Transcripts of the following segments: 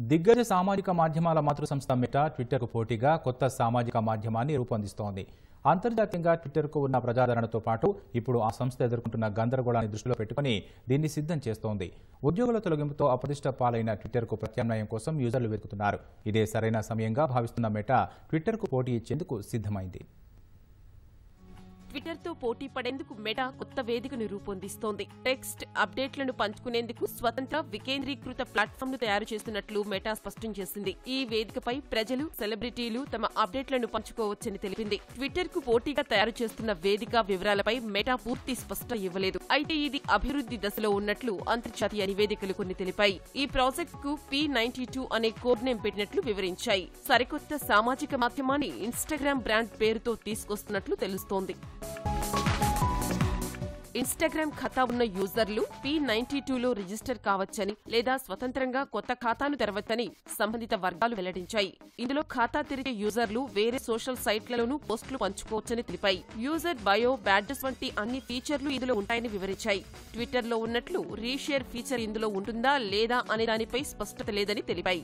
దిగ్గజ సామాజిక మాధ్యమాల మాతృ సంస్థ మెటా ట్విట్టర్కు పోటీగా కొత్త సామాజిక మాధ్యమాన్ని రూపొందిస్తోంది అంతర్జాతీయంగా ట్విట్టర్కు ఉన్న ప్రజాదరణతో పాటు ఇప్పుడు ఆ సంస్థ ఎదుర్కొంటున్న గందరగోళాన్ని దృష్టిలో పెట్టుకుని దీన్ని సిద్ధం చేస్తోంది ఉద్యోగుల తొలగింపుతో అప్రతిష్ట పాలైన ట్విట్టర్కు ప్రత్యామ్నాయం కోసం యూజర్లు వెతుకుతున్నారు ఇదే సరైన సమయంగా భావిస్తున్న మెటా ట్విట్టర్కు పోటీ ఇచ్చేందుకు సిద్ధమైంది ట్విట్టర్తో పోటీ పడేందుకు మెటా కొత్త వేదికను రూపొందిస్తోంది టెక్స్ట్ అప్డేట్లను పంచుకునేందుకు స్వతంత్ర వికేంద్రీకృత ప్లాట్ఫామ్ ను తయారు చేస్తున్నట్లు మెటా స్పష్టం చేసింది ఈ వేదికపై ప్రజలు సెలబ్రిటీలు తమ అప్డేట్లను పంచుకోవచ్చని తెలిపింది ట్విట్టర్ కు పోటీగా తయారు చేస్తున్న వేదిక వివరాలపై మెటా పూర్తి స్పష్టత ఇవ్వలేదు అయితే ఇది అభివృద్ధి దశలో ఉన్నట్లు అంతర్జాతీయ నివేదికలు కొన్ని తెలిపాయి ఈ ప్రాజెక్ట్ కు పి నైన్టీ టూ అనే కోడ్ నేమ్ పెట్టినట్లు వివరించాయి సరికొత్త సామాజిక మాధ్యమాన్ని ఇన్స్టాగ్రామ్ బ్రాండ్ పేరుతో తీసుకొస్తున్నట్లు తెలుస్తోంది ఇన్స్టాగ్రామ్ ఖాతా ఉన్న యూజర్లు పి నైన్టీ టూలో రిజిస్టర్ కావచ్చని లేదా స్వతంత్రంగా కొత్త ఖాతాను తెరవచ్చని సంబంధిత వర్గాలు వెల్లడించాయి ఇందులో ఖాతా తెరిచే యూజర్లు వేరే సోషల్ సైట్లలోనూ పోస్టులు పంచుకోవచ్చని తెలిపాయి యూజర్ బయో బ్యాడ్జెస్ వంటి అన్ని ఫీచర్లు ఇందులో ఉంటాయని వివరించాయి ట్విట్టర్లో ఉన్నట్లు రీషేర్ ఫీచర్ ఇందులో ఉంటుందా లేదా అనే దానిపై స్పష్టత లేదని తెలిపాయి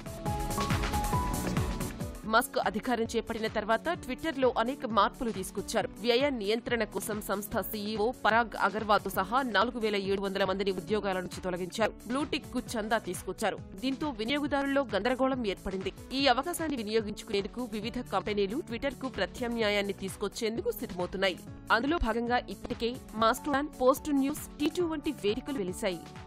మస్క్ అధికారం చేపట్టిన తర్వాత ట్విట్టర్ లో అనేక మార్పులు తీసుకొచ్చారు వ్యయ నియంత్రణ కోసం సంస్థ సీఈఓ పరాగ్ అగర్వాల్ తో సహా నాలుగు వేల ఏడు వందల మందిని ఉద్యోగాల నుంచి తొలగించారు బ్లూటిక్ కు చందా తీసుకొచ్చారు దీంతో వినియోగదారుల్లో గందరగోళం ఏర్పడింది ఈ అవకాశాన్ని వినియోగించుకునేందుకు వివిధ కంపెనీలు ట్విట్టర్ కు ప్రత్యామ్నాయాన్ని తీసుకొచ్చేందుకు సిద్ధమవుతున్నాయి అందులో భాగంగా ఇప్పటికే మాస్టోడాన్ పోస్ట్ న్యూస్ టీ వంటి వేదికలు వెలిశాయి